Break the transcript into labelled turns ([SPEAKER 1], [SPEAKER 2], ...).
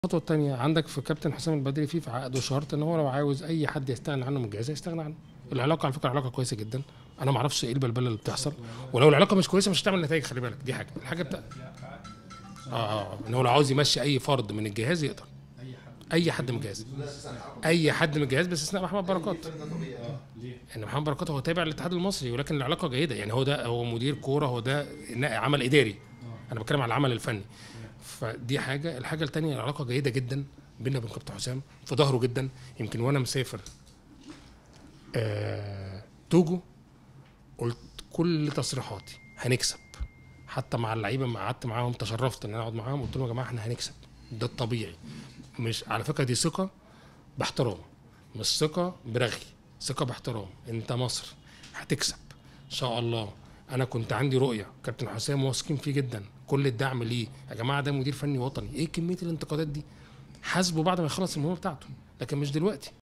[SPEAKER 1] الخطوه الثانيه عندك في كابتن حسام البدري في في عقده شرط ان هو لو عاوز اي حد يستغنى عنه من الجهاز يستغنى عنه العلاقه على فكره علاقه كويسه جدا انا ما اعرفش ايه البلبله اللي بتحصل ولو العلاقه مش كويسه مش هتعمل نتائج خلي بالك دي حاجه الحاجه بتاع اه اه ان هو لو عاوز يمشي اي فرد من الجهاز يقدر اي حد من الجهاز اي حد من الجهاز باستثناء محمد بركات ان محمد بركات هو تابع للاتحاد المصري ولكن العلاقه جيده يعني هو ده هو مدير كوره هو ده عمل اداري انا بتكلم على العمل الفني فدي حاجه الحاجه الثانيه العلاقه جيده جدا بيننا وبين كابتن حسام في ظهره جدا يمكن وانا مسافر آه توجو قلت كل تصريحاتي هنكسب حتى مع اللعيبه ما قعدت معاهم تشرفت ان انا اقعد معاهم قلت لهم يا جماعه احنا هنكسب ده الطبيعي مش على فكره دي ثقه باحترام مش ثقه برغي ثقه باحترام انت مصر هتكسب ان شاء الله انا كنت عندي رؤيه كابتن حسام واثقين فيه جدا كل الدعم ليه يا جماعه ده مدير فني وطني ايه كميه الانتقادات دي حاسبه بعد ما يخلص المهمه بتاعته لكن مش دلوقتي